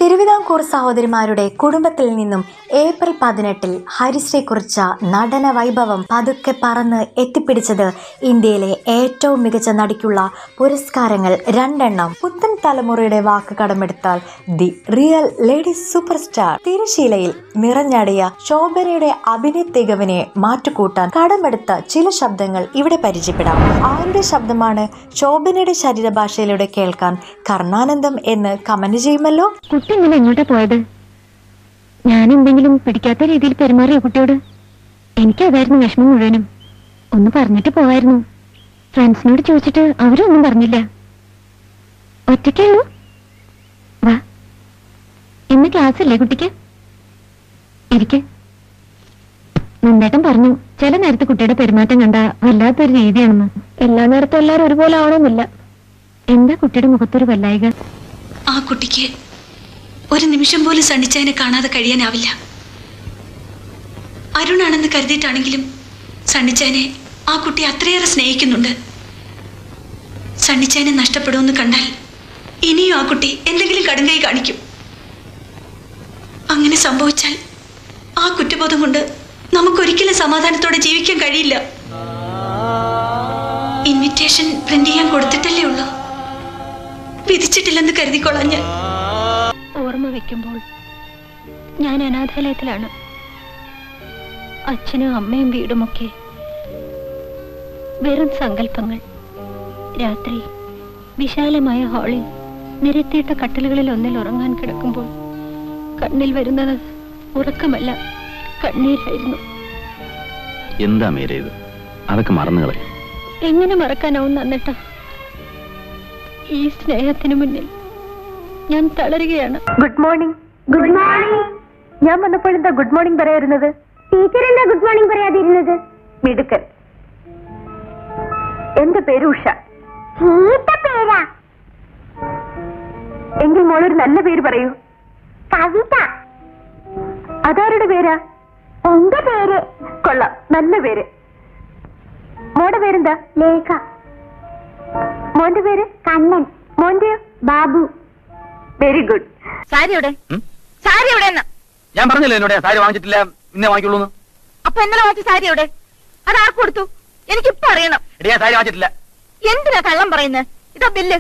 തിരുവിതാംകൂർ സഹോദരിമാരുടെ കുടുംബത്തിൽ നിന്നും ഏപ്രിൽ പതിനെട്ടിൽ ഹരിശ്രീ കുറിച്ച നടന വൈഭവം പതുക്കെ പറന്ന് എത്തിപ്പിടിച്ചത് ഇന്ത്യയിലെ ഏറ്റവും മികച്ച നടിക്കുള്ള പുരസ്കാരങ്ങൾ രണ്ടെണ്ണം പുത്തൻ തലമുറയുടെ വാക്ക് കടമെടുത്താൽ the real lady superstar തിരശീലയിൽ നിറഞ്ഞാടിയ ശോഭനയുടെ അഭിനയ തികവിനെ മാറ്റുകൂട്ടാൻ കടമെടുത്ത ചില ശബ്ദങ്ങൾ ഇവിടെ പരിചയപ്പെടാം ആരുടെ ശബ്ദമാണ് ശോഭനയുടെ ശരീരഭാഷയിലൂടെ കേൾക്കാൻ കർണാനന്ദം എന്ന് കമന്റ് ചെയ്യുമല്ലോ കുട്ടി ഇന്നലെ എങ്ങോട്ടാ പോയത് ഞാൻ എന്തെങ്കിലും പിടിക്കാത്ത രീതിയിൽ പെരുമാറിയ കുട്ടിയോട് എനിക്കതായിരുന്നു വിഷമം മുഴുവനും ഒന്ന് പറഞ്ഞിട്ട് പോവായിരുന്നു ഫ്രണ്ട്സിനോട് ചോദിച്ചിട്ട് അവരൊന്നും പറഞ്ഞില്ല ഒറ്റയ്ക്കേ ഉള്ളൂ വാ ഇന്ന് ക്ലാസ് അല്ലേ കുട്ടിക്ക് ഇരിക്കെ നന്ദേട്ടൻ പറഞ്ഞു ചില നേരത്തെ കുട്ടിയുടെ പെരുമാറ്റം കണ്ട വല്ലാത്തൊരു രീതിയാണെന്ന് എല്ലാ നേരത്തും എല്ലാവരും ഒരുപോലെ ആവണമെന്നില്ല എന്താ കുട്ടിയുടെ മുഖത്തൊരു വല്ലായിക ആ കുട്ടിക്ക് ഒരു നിമിഷം പോലും സണ്ണിച്ചതിനെ കാണാതെ കഴിയാനാവില്ല അരുണാണെന്ന് കരുതിയിട്ടാണെങ്കിലും സണ്ണിച്ചതിനെ ആ കുട്ടി അത്രയേറെ സ്നേഹിക്കുന്നുണ്ട് സണ്ണിച്ചതിനെ നഷ്ടപ്പെടുമെന്ന് കണ്ടാൽ ഇനിയും ആ കുട്ടി എന്തെങ്കിലും കടുങ്കൈ കാണിക്കും അങ്ങനെ സംഭവിച്ചാൽ ആ കുറ്റബോധം കൊണ്ട് നമുക്കൊരിക്കലും സമാധാനത്തോടെ ജീവിക്കാൻ കഴിയില്ല ഇൻവിറ്റേഷൻ പ്രിന്റ് ചെയ്യാൻ കൊടുത്തിട്ടല്ലേ ഉള്ളൂ വിധിച്ചിട്ടില്ലെന്ന് കരുതിക്കൊള്ളാം ഞാൻ ഓർമ്മ വെക്കുമ്പോൾ ഞാൻ അനാഥാലയത്തിലാണ് അച്ഛനും അമ്മയും വീടുമൊക്കെ വെറും സങ്കല്പങ്ങൾ രാത്രി വിശാലമായ ഹാളിൽ നിരത്തിയിട്ട കട്ടിലുകളിൽ ഒന്നിൽ ഉറങ്ങാൻ കിടക്കുമ്പോൾ കണ്ണിൽ വരുന്നത് ഉറക്കമല്ല കണ്ണീരായിരുന്നു എന്താ മേരെ ഇത് അതൊക്കെ മറന്നുകളെ എങ്ങനെ മറക്കാനാവും നന്നിട്ട ഈ സ്നേഹത്തിന് മുന്നിൽ ഞാൻ തളരുകയാണ് ഗുഡ് മോർണിംഗ് ഗുഡ് മോർണിംഗ് ഞാൻ വന്നപ്പോൾ എന്താ ഗുഡ് മോർണിംഗ് പറയായിരുന്നത് ടീച്ചർ എന്താ ഗുഡ് മോർണിംഗ് പറയാതിരുന്നത് മിടുക്കൻ എന്റെ പേര് ഉഷ ചീത്ത പേരാ എങ്കിൽ മോളൊരു നല്ല പേര് പറയൂ കവിത അതാരുടെ പേരാ എന്റെ പേര് കൊള്ളാം നല്ല പേര് മോടെ പേരെന്താ ലേഖ മോന്റെ പേര് കണ്ണൻ മോന്റെയോ ബാബു വെരി ഗുഡ് സാരി എവിടെ ഉം? സാരി എവിടെ എന്ന് ഞാൻ പറഞ്ഞില്ലേ എന്നോട് സാരി വാങ്ങിച്ചിട്ടില്ല ഇന്നേ വാങ്ങിക്കുള്ളൂ അപ്പൊ ഇന്നലെ വാങ്ങിച്ച സാരി എവിടെ അത് ആർക്ക് കൊടുത്തു എനിക്കിപ്പോ അറിയണം എടി ഞാൻ സാരി വാങ്ങിച്ചിട്ടില്ല എന്തിനാ കള്ളം പറയുന്നത് ഇതാ ബില്ല്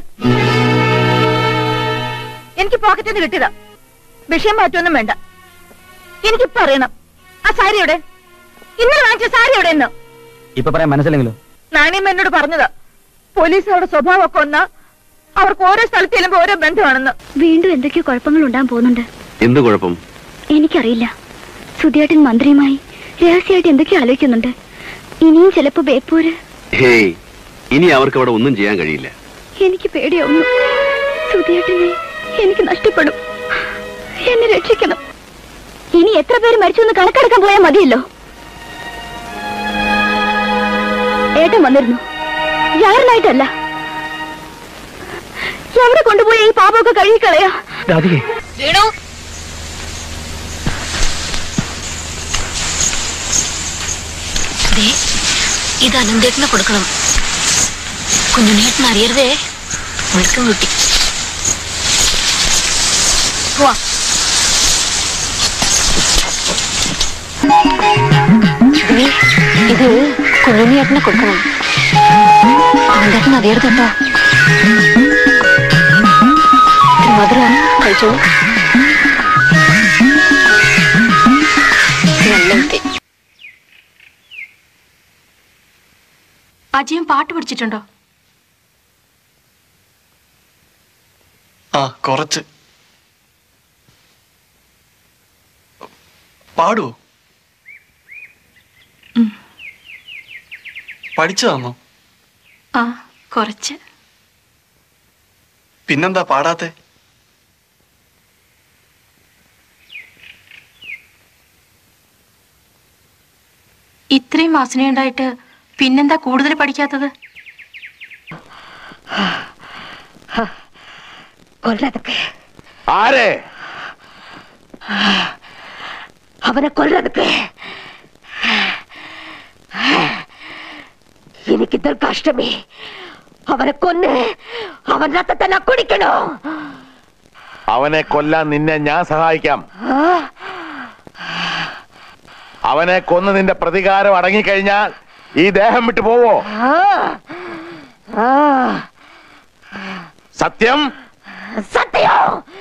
എനിക്ക് പോക്കറ്റിൽ നിന്ന് കിട്ടിയതാ വിഷയം മാറ്റൊന്നും വേണ്ട എനിക്കിപ്പോ അറിയണം ആ സാരി എവിടെ ഇന്നലെ വാങ്ങിച്ച സാരി എവിടെ എന്ന് ഇപ്പൊ പറയാൻ മനസ്സിലെങ്കിലോ നാണിയമ്മ എന്നോട് പറഞ്ഞതാ പോലീസുകാരുടെ സ്വഭാവമൊക്കെ ഒന്നാ അവർക്ക് ഓരോ സ്ഥലത്ത് ചെല്ലുമ്പോ ഓരോ ബന്ധമാണെന്ന് വീണ്ടും എന്തൊക്കെയോ കുഴപ്പങ്ങൾ ഉണ്ടാൻ പോകുന്നുണ്ട് എന്ത് കുഴപ്പം എനിക്കറിയില്ല സുധിയേട്ടൻ മന്ത്രിയുമായി രഹസ്യമായിട്ട് എന്തൊക്കെയോ ആലോചിക്കുന്നുണ്ട് ഇനിയും ചിലപ്പോ ബേപ്പൂര് ഹേയ് ഇനി അവർക്ക് അവിടെ ഒന്നും ചെയ്യാൻ കഴിയില്ല എനിക്ക് പേടിയാവുന്നു സുധിയേട്ടനെ എനിക്ക് നഷ്ടപ്പെടും എന്നെ രക്ഷിക്കണം ഇനി എത്ര പേര് മരിച്ചു എന്ന് കണക്കെടുക്കാൻ പോയാൽ മതിയല്ലോ ഏട്ടൻ വന്നിരുന്നു ഞായറിനായിട്ടല്ല എവിടെ കൊണ്ടുപോയി ഈ പാപമൊക്കെ കഴുകിക്കളയാ രാധികേ വീണു ഇത് അനന്തേട്ടന് കൊടുക്കണം കുഞ്ഞുണ്ണേട്ടൻ അറിയരുതേ വിളിക്കും കുട്ടി ഇത് കുഞ്ഞുണ്ണിയേട്ടനെ കൊടുക്കണം അനന്തേട്ടൻ അറിയരുത് കേട്ടോ മധുരം കഴിച്ചോളൂ നല്ല കുട്ടി അജയൻ പാട്ട് പഠിച്ചിട്ടുണ്ടോ ആ കുറച്ച് പാടുവോ പഠിച്ചതാന്നോ ആ കുറച്ച് പിന്നെന്താ പാടാത്തെ ഇത്രയും വാസനയുണ്ടായിട്ട് പിന്നെന്താ കൂടുതൽ പഠിക്കാത്തത് കൊല്ലതൊക്കെ ആരെ അവനെ കൊല്ലതൊക്കെ എനിക്ക് ദുർഗാഷ്ടമി അവനെ കൊന്ന് അവൻ രക്തത്തെ കുടിക്കണോ അവനെ കൊല്ലാൻ നിന്നെ ഞാൻ സഹായിക്കാം അവനെ കൊന്ന് നിന്റെ പ്രതികാരം അടങ്ങിക്കഴിഞ്ഞാൽ ഈ ദേഹം വിട്ടു പോവോ സത്യം സത്യം